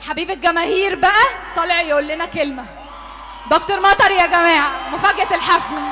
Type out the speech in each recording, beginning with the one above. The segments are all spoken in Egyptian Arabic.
حبيب الجماهير بقى طالع يقول لنا كلمة دكتور مطر يا جماعة مفاجأة الحفلة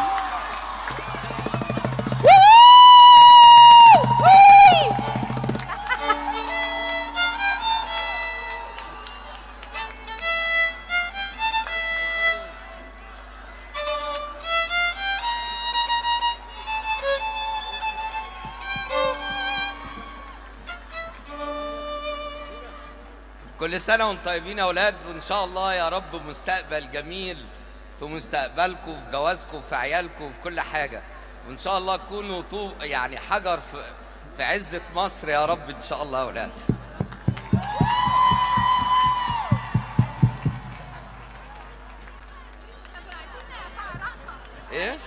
كل سنة وانتم طيبين يا أولاد وإن شاء الله يا رب مستقبل جميل في مستقبلكم في جوازكم في عيالكم في كل حاجة وإن شاء الله تكونوا طوب يعني حجر في في عزة مصر يا رب إن شاء الله يا أولاد إيه؟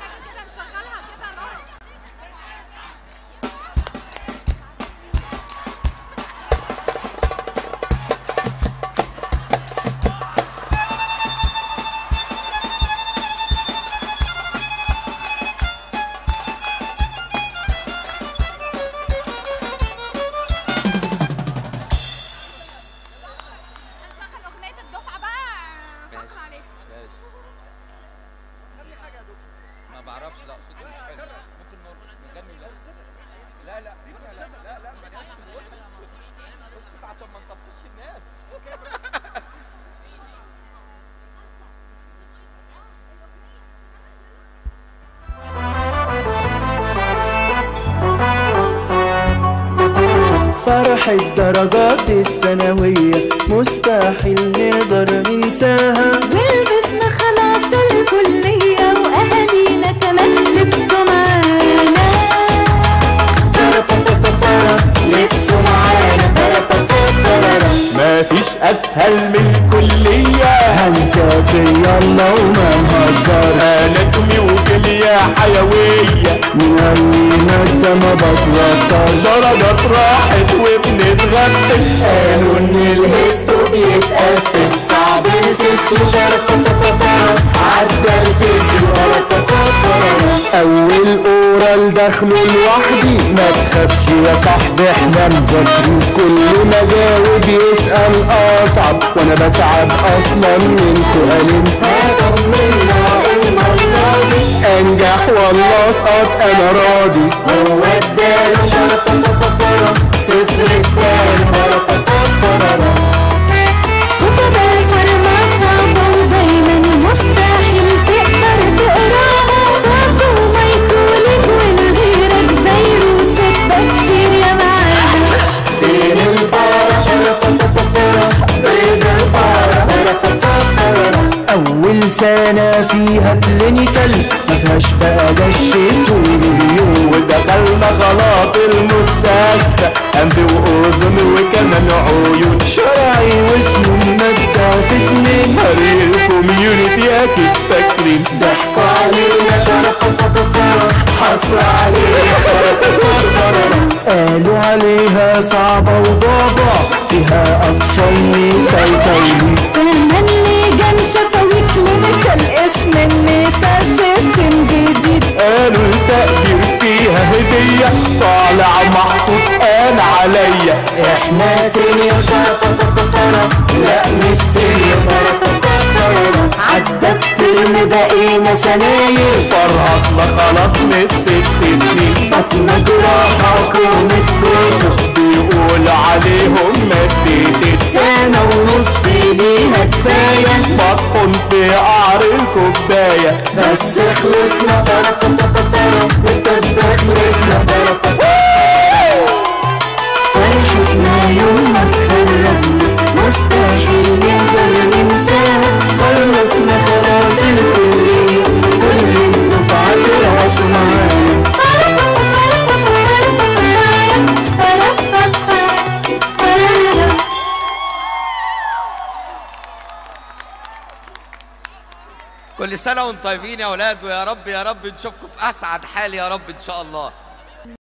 هنشغل أغنية الدفعة بقى فخر عليها ماشي ما بعرفش لا صوتي مش حلو ممكن نرقص نغني لا لا لا لا لا لا لا ما نعرفش نرقص اسكت عشان ما نطفش الناس فرح الدرجات الثانوية مستحيل نقدر ننساها ولبسنا خلاص الكلية وأهالينا كمان لبسوا معانا لبسوا معانا مفيش أسهل من الكلية هنسافر يلا وما نهزر أناتومي وكيمياء حيوية نغني مادة ما بتوتر درجات راحت وبنتغفل قالوا إن الهيستو بيتقفل صعب الفيسيو عدى الفيسيو أول أورال دخله لوحدي ما تخافش يا صاحبي احنا مذاكرين كل ما جاوب يسأل أصعب وأنا بتعب أصلا من سؤالين هطمنا المرة دي أنجح ولا أسقط أنا راضي هو اداله صفر التاني كتب الفرما صعبة ودايما مستحيل تقدر تقراها برضه مايكولك والغيرك فيروس كتير يا معانا فين أول سنة فيها كلينيكال مفيهاش بقى غش طول اليوم ودخلنا خلاص المستشفى أنف وأذن وكمان عيون شرعي واسمه مادة في اتنين هري الكوميونيتي أكيد فاكرين ضحكوا علينا حصر علينا قالوا عليها صعبة وضابة فيها أطفال مسيطرين كمان لجان شفوي كلينيكال اسم النساء سيستم جديد قالوا التقدير فيها هدية طالع محطوط قال عليا احنا سينيور لا مش سينيور عدى الترم بقينا سناير فرهطنا خلاص نصف السنين بطنة جراحة وكومة كتب بيقول عليهم مديت سنة ونص ليها كفاية بطحن في قعر الكوباية بس خلصنا خلصنا فرحتنا يوم ما اتخرجنا مستحيل نقدر ننساها خلصنا خلاص الكلية كل الدفعات راس معانا كل سنة وانتم طيبين يا أولاد ويا رب يا رب نشوفكم في أسعد حال يا رب إن شاء الله